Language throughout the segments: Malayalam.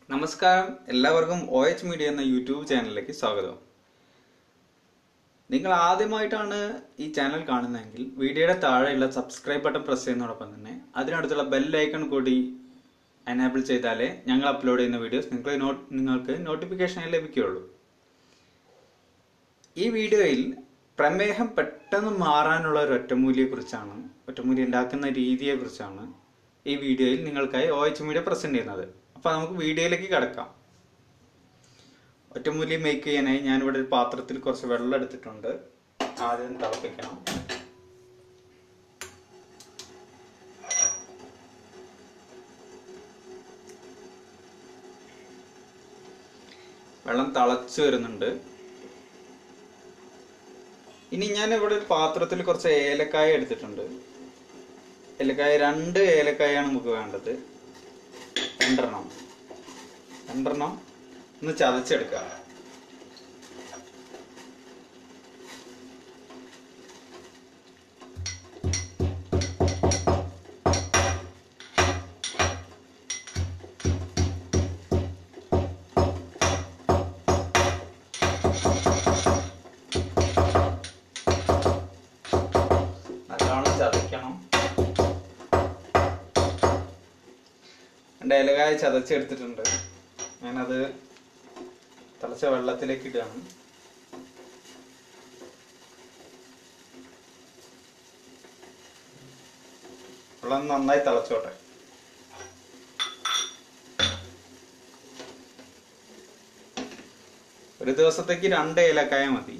നമസ്കാരം എല്ലാവർക്കും ഒ എച്ച് മീഡിയ എന്ന യൂട്യൂബ് ചാനലിലേക്ക് സ്വാഗതം നിങ്ങൾ ആദ്യമായിട്ടാണ് ഈ ചാനൽ കാണുന്നതെങ്കിൽ വീഡിയോയുടെ താഴെയുള്ള സബ്സ്ക്രൈബ് ബട്ടൺ പ്രസ് ചെയ്യുന്നതോടൊപ്പം തന്നെ അതിനടുത്തുള്ള ബെൽ ഐക്കൺ കൂടി എനേബിൾ ചെയ്താലേ ഞങ്ങൾ അപ്ലോഡ് ചെയ്യുന്ന വീഡിയോസ് നിങ്ങൾക്ക് നോ നിങ്ങൾക്ക് നോട്ടിഫിക്കേഷനായി ലഭിക്കുകയുള്ളൂ ഈ വീഡിയോയിൽ പ്രമേഹം പെട്ടെന്ന് മാറാനുള്ള ഒരു ഒറ്റമൂലിയെക്കുറിച്ചാണ് ഒറ്റമൂലി ഉണ്ടാക്കുന്ന രീതിയെക്കുറിച്ചാണ് ഈ വീഡിയോയിൽ നിങ്ങൾക്കായി ഒ എച്ച് മീഡിയ പ്രസന്റ് ചെയ്യുന്നത് അപ്പൊ നമുക്ക് വീഡിയോയിലേക്ക് കിടക്കാം ഒറ്റമൂലി മേക്ക് ചെയ്യാനായി ഞാനിവിടെ ഒരു പാത്രത്തിൽ കുറച്ച് വെള്ളം എടുത്തിട്ടുണ്ട് ആദ്യം തിളപ്പിക്കണം വെള്ളം തിളച്ചു വരുന്നുണ്ട് ഇനി ഞാൻ ഇവിടെ ഒരു പാത്രത്തിൽ കുറച്ച് ഏലക്കായ എടുത്തിട്ടുണ്ട് ഏലക്കായ രണ്ട് ഏലക്കായാണ് നമുക്ക് വേണ്ടത് രണ്ടെണ്ണം രണ്ടെണ്ണം ഒന്ന് ചതച്ചെടുക്കുക നല്ലോണം ചതയ്ക്കണം എൻ്റെ ഇലകായ ചതച്ചെടുത്തിട്ടുണ്ട് ഞാനത് തിളച്ച വെള്ളത്തിലേക്ക് ഇടുകയാണ് വെള്ളം നന്നായി തിളച്ചോട്ടെ ഒരു ദിവസത്തേക്ക് രണ്ട് ഏലക്കായ മതി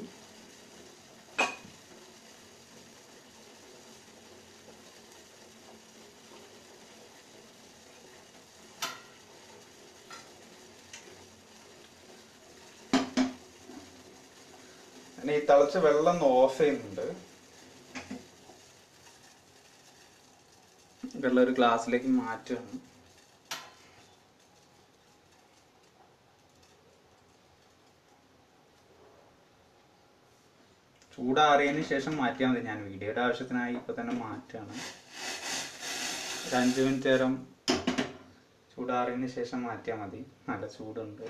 ഞാൻ ഈ തിളച്ച വെള്ളം ഒന്ന് ഓഫ് ചെയ്യുന്നുണ്ട് വെള്ളം ഒരു ഗ്ലാസ്സിലേക്ക് മാറ്റുകയാണ് ചൂടാറിയതിന് ശേഷം മാറ്റിയാൽ മതി ഞാൻ വീഡിയോയുടെ ആവശ്യത്തിനായി ഇപ്പൊ തന്നെ മാറ്റുകയാണ് ഒരു അഞ്ച് മിനിറ്റ് നേരം ചൂടാറിയതിന് ശേഷം മാറ്റിയാൽ മതി നല്ല ചൂടുണ്ട്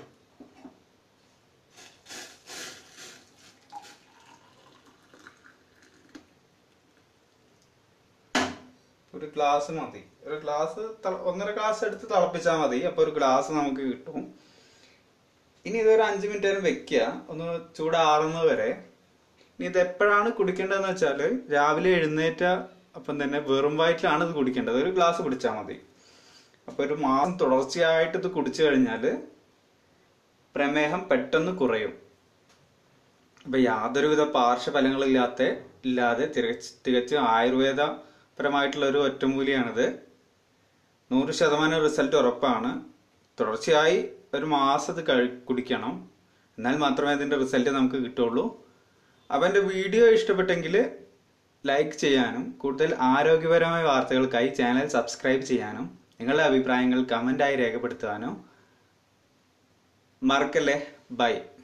ഒരു ഗ്ലാസ് മതി ഒരു ഗ്ലാസ് ത- ഒന്നര ഗ്ലാസ് എടുത്ത് തിളപ്പിച്ചാൽ മതി അപ്പൊ ഒരു ഗ്ലാസ് നമുക്ക് കിട്ടും ഇനി ഇതൊരു അഞ്ച് മിനിറ്റ് നേരം വെക്കുക ഒന്ന് ചൂടാറുന്നത് വരെ ഇനി ഇത് എപ്പോഴാണ് കുടിക്കേണ്ടതെന്ന് വെച്ചാല് രാവിലെ എഴുന്നേറ്റ അപ്പം തന്നെ വെറും വയറ്റിലാണ് ഇത് കുടിക്കേണ്ടത് ഒരു ഗ്ലാസ് കുടിച്ചാൽ മതി അപ്പൊ ഒരു മാസം തുടർച്ചയായിട്ട് ഇത് കുടിച്ചു കഴിഞ്ഞാല് പ്രമേഹം പെട്ടെന്ന് കുറയും അപ്പൊ യാതൊരുവിധ പാർശ്വഫലങ്ങളില്ലാത്ത ഇല്ലാതെ തികച്ച് തികച്ചും ആയുർവേദപരമായിട്ടുള്ള ഒരു ഒറ്റമൂലിയാണിത് നൂറ് ശതമാനം റിസൾട്ട് ഉറപ്പാണ് തുടർച്ചയായി ഒരു മാസം ഇത് കഴി കുടിക്കണം എന്നാൽ മാത്രമേ അതിന്റെ റിസൾട്ട് നമുക്ക് കിട്ടുള്ളൂ അപ്പൊ എന്റെ വീഡിയോ ഇഷ്ടപ്പെട്ടെങ്കിൽ ലൈക്ക് ചെയ്യാനും കൂടുതൽ ആരോഗ്യപരമായ വാർത്തകൾക്കായി ചാനൽ സബ്സ്ക്രൈബ് ചെയ്യാനും നിങ്ങളുടെ അഭിപ്രായങ്ങൾ കമന്റായി രേഖപ്പെടുത്താനും മറക്കല്ലേ ബൈ